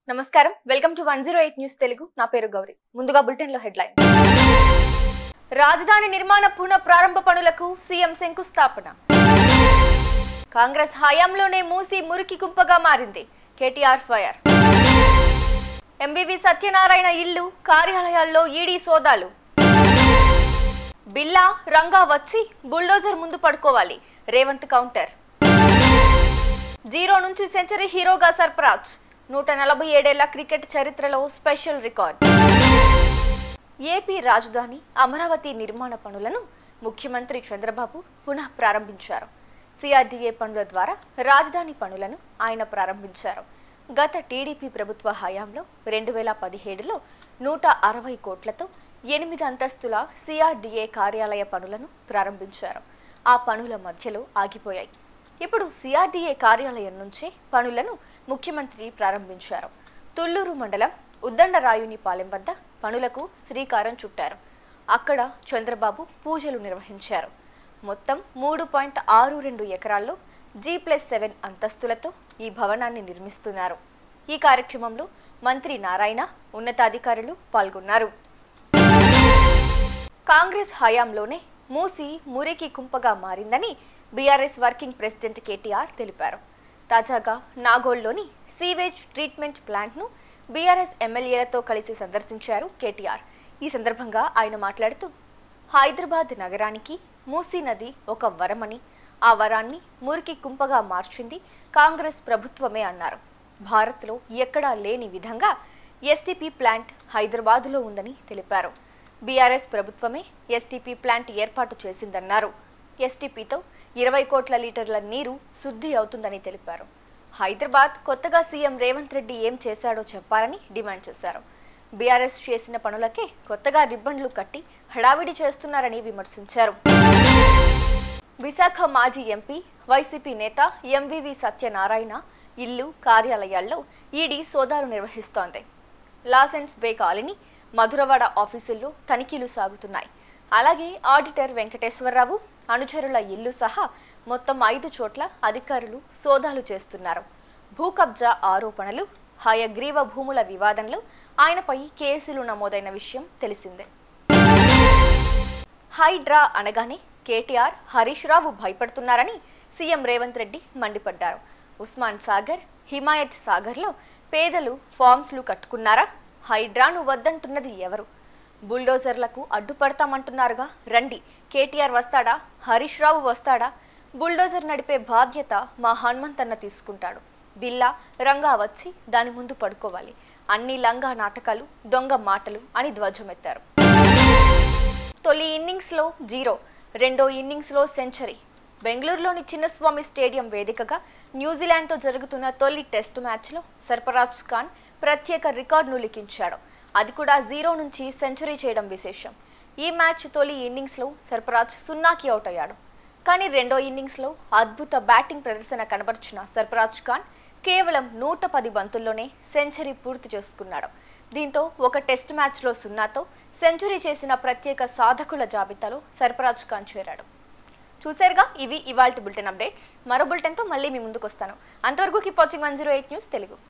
నమస్కారం welcome to one zero eight news Telugu నా పేరు గౌరి ముందుగా బులెటిన్ లో హెడ్లైన్ రాజధాని నిర్మాణ పునః ప్రారంభ పనులకు సీఎం శంకుస్థాపన కాంగ్రెస్ హయాంలోనే మూసి మురికి గుంపగా మారింది కేటీఆర్ ఫైర్ ఎంబీవీ సత్యనారాయణ ఇల్లు కార్యాలయాల్లో ఈడీ సోదాలు బిల్లా రంగా వచ్చి బుల్డోజర్ ముందు పడుకోవాలి రేవంత్ కౌంటర్ జీరో నుంచి సెంచరీ హీరోగా సర్ఫరాజ్ నూట నలభై ఏడేళ్ల క్రికెట్ చరిత్రలో స్పెషల్ రికార్డ్ ఏపీ రాజధాని అమరావతి నిర్మాణ పనులను ముఖ్యమంత్రి చంద్రబాబు పునః ప్రారంభించారు సిఆర్డీఏ పనుల ద్వారా రాజధాని పనులను ఆయన ప్రారంభించారు గత టీడీపీ ప్రభుత్వ హయాంలో రెండు వేల పదిహేడులో నూట అరవై కోట్లతో ఎనిమిది అంతస్తుల సిఆర్డీఏ కార్యాలయ పనులను ప్రారంభించారు ఆ పనుల మధ్యలో ఆగిపోయాయి ఇప్పుడు సిఆర్డీఏ కార్యాలయం నుంచే పనులను ముఖ్యమంత్రి ప్రారంభించారు తుళ్లూరు మండలం ఉద్దండరాయునిపాలెం వద్ద పనులకు శ్రీకారం చుట్టారు అక్కడ చంద్రబాబు పూజలు నిర్వహించారు మొత్తం మూడు పాయింట్ ఆరు రెండు ఎకరాల్లో జీ ప్లస్ సెవెన్ అంతస్తులతో ఈ భవనాన్ని నిర్మిస్తున్నారు ఈ కార్యక్రమంలో మంత్రి నారాయణ ఉన్నతాధికారులు పాల్గొన్నారు కాంగ్రెస్ హయాంలోనే మూసి మురికి కుంపగా మారిందని బీఆర్ఎస్ వర్కింగ్ ప్రెసిడెంట్ కేటీఆర్ తెలిపారు తాజాగా నాగోల్లోని సీవేజ్ ట్రీట్మెంట్ ప్లాంట్ను బీఆర్ఎస్ ఎమ్మెల్యేలతో కలిసి సందర్శించారు కేటీఆర్ ఈ సందర్భంగా ఆయన మాట్లాడుతూ హైదరాబాద్ నగరానికి మూసీ నది ఒక వరమని ఆ వరాన్ని మురికి కుంపగా మార్చింది కాంగ్రెస్ ప్రభుత్వమే అన్నారు భారత్లో ఎక్కడా లేని విధంగా ఎస్టీపీ ప్లాంట్ హైదరాబాదులో ఉందని తెలిపారు బీఆర్ఎస్ ప్రభుత్వమే ఎస్టీపీ ప్లాంట్ ఏర్పాటు చేసిందన్నారు ఎస్టీపీతో ఇరవై కోట్ల లీటర్ల నీరు శుద్ధి అవుతుందని తెలిపారు హైదరాబాద్ కొత్తగా సీఎం రేవంత్ రెడ్డి ఏం చేశాడో చెప్పాలని డిమాండ్ చేశారు బీఆర్ఎస్ చేసిన పనులకే కొత్తగా రిబ్బన్లు కట్టి హడావిడి చేస్తున్నారని విమర్శించారు విశాఖ మాజీ ఎంపీ వైసీపీ నేత ఎంవివి సత్యనారాయణ ఇల్లు కార్యాలయాల్లో ఈడీ సోదాలు నిర్వహిస్తోంది లాసెన్స్ బే కాలనీ మధురవాడ ఆఫీసుల్లో తనిఖీలు సాగుతున్నాయి అలాగే ఆడిటర్ వెంకటేశ్వరరావు అనుచరుల ఇల్లు సహా మొత్తం ఐదు చోట్ల అధికారులు సోదాలు చేస్తున్నారు భూ కబ్జా ఆరోపణలు హయగ్రీవ భూముల వివాదంలో ఆయనపై కేసులు నమోదైన విషయం తెలిసిందే హైడ్రా అనగానే కేటీఆర్ హరీష్ రావు భయపడుతున్నారని సీఎం రేవంత్ రెడ్డి మండిపడ్డారు ఉస్మాన్ సాగర్ హిమాయత్ సాగర్లో పేదలు ఫామ్స్లు కట్టుకున్నారా హైడ్రాను వద్దంటున్నది ఎవరు బుల్డోజర్లకు అడ్డుపడతామంటున్నారుగా రండి కేటీఆర్ వస్తాడా హరీష్ రావు వస్తాడా బుల్డోజర్ నడిపే బాధ్యత మా హనుమంతన్న తీసుకుంటాడు బిల్లా రంగా వచ్చి దాని ముందు పడుకోవాలి అన్ని లంగా నాటకాలు దొంగ మాటలు అని ధ్వజమెత్తారు తొలి ఇన్నింగ్స్లో జీరో రెండో ఇన్నింగ్స్లో సెంచరీ బెంగళూరులోని చిన్నస్వామి స్టేడియం వేదికగా న్యూజిలాండ్తో జరుగుతున్న తొలి టెస్టు మ్యాచ్లో సర్ఫరాజ్ ఖాన్ ప్రత్యేక రికార్డును లిఖించాడు అది కూడా జీరో నుంచి సెంచరీ చేయడం విశేషం ఈ మ్యాచ్ తొలి ఇన్నింగ్స్లో సర్ఫరాజ్ సున్నాకి అవుట్ అయ్యాడు కానీ రెండో ఇన్నింగ్స్లో అద్భుత బ్యాటింగ్ ప్రదర్శన కనబర్చిన సర్ఫరాజ్ ఖాన్ కేవలం నూట పది బంతుల్లోనే సెంచరీ పూర్తి చేసుకున్నాడు దీంతో ఒక టెస్ట్ మ్యాచ్లో సున్నాతో సెంచరీ చేసిన ప్రత్యేక సాధకుల జాబితాలో సర్ఫరాజ్ ఖాన్ చేరాడు చూసారుగా ఇవి ఇవాల్టి బులెటిన్ అప్డేట్స్ మరో బులెటిన్తో మళ్ళీ మీ ముందుకు వస్తాను అంతవరకు keep watching one zero eight news Telugu